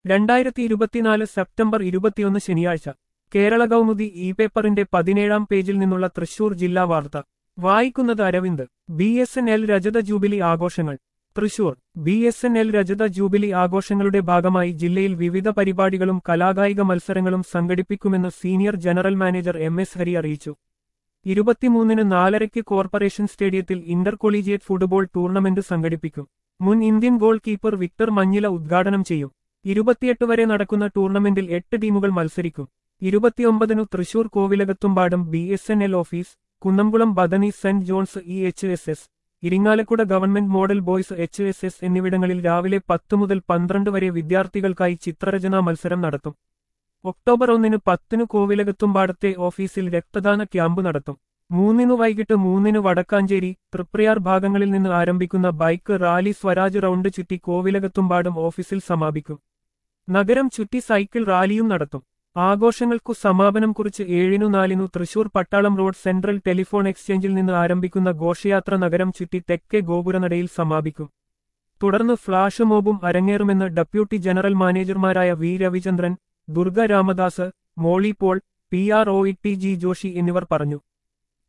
രണ്ടായിരത്തി ഇരുപത്തിനാല് സെപ്റ്റംബർ ഇരുപത്തിയൊന്ന് ശനിയാഴ്ച കേരള കൗമുദി ഇ പേപ്പറിന്റെ പതിനേഴാം പേജിൽ നിന്നുള്ള തൃശൂർ ജില്ലാ വാർത്ത വായിക്കുന്നത് Aravind B S N L രജത ജൂബിലി ആഘോഷങ്ങൾ Thrissur B S N L രജത ജൂബിലി ആഘോഷങ്ങളുടെ ഭാഗമായി ജില്ലയിൽ വിവിധ പരിപാടികളും കലാകായിക മത്സരങ്ങളും സംഘടിപ്പിക്കുമെന്ന് senior general manager M S Hari അറിയിച്ചു ഇരുപത്തിമൂന്നിന് നാലരയ്ക്ക് കോർപ്പറേഷൻ സ്റ്റേഡിയത്തിൽ ഇന്റർ കൊളീജിയറ്റ് ഫുട്ബോൾ ടൂർണമെന്റ് സംഘടിപ്പിക്കും മുൻ Indian goal keeper Victor Manjila ഉദ്ഘാടനം ചെയ്യും ഇരുപത്തിയെട്ട് വരെ നടക്കുന്ന ടൂർണമെന്റിൽ എട്ട് ടീമുകൾ മത്സരിക്കും ഇരുപത്തിയൊമ്പതിനു Thrissur Kovilakathumpadam B S N L office Kunnamkulam Bethany സെന്റ് John's E H S S Irinjalakuda government model boys H S S എന്നിവിടങ്ങളിൽ രാവിലെ പത്ത് മുതൽ പന്ത്രണ്ട് വരെ വിദ്യാർത്ഥികൾക്കായി ചിത്രരചനാ മത്സരം നടത്തും ഒക്ടോബർ ഒന്നിന് പത്തിന് കോവിലകത്തുംപാടത്തെ ഓഫീസിൽ രക്തദാന ക്യാമ്പ് നടത്തും മൂന്നിനു വൈകിട്ട് മൂന്നിന് വടക്കാഞ്ചേരി തൃപ്രയാർ ഭാഗങ്ങളിൽ നിന്ന് ആരംഭിക്കുന്ന ബൈക്ക് റാലി സ്വരാജ് റൗണ്ട് ചുറ്റി കോവിലകത്തുംപാടം ഓഫീസിൽ സമാപിക്കും നഗരം ചുറ്റി സൈക്കിൾ റാലിയും നടത്തും ആഘോഷങ്ങൾക്കു സമാപനം കുറിച്ച് ഏഴിനു നാലിനു തൃശൂർ പട്ടാളം റോഡ് സെൻട്രൽ ടെലിഫോൺ എക്സ്ചേഞ്ചിൽ നിന്ന് ആരംഭിക്കുന്ന ഘോഷയാത്ര നഗരം ചുറ്റി തെക്കേ ഗോപുരനടയിൽ സമാപിക്കും തുടർന്ന് ഫ്ളാഷ് മോബും അരങ്ങേറുമെന്ന് ഡെപ്യൂട്ടി ജനറൽ മാനേജർമാരായ V Ravichandran Durga Ramadas Molly Paul P R O E T G Joshi എന്നിവർ പറഞ്ഞു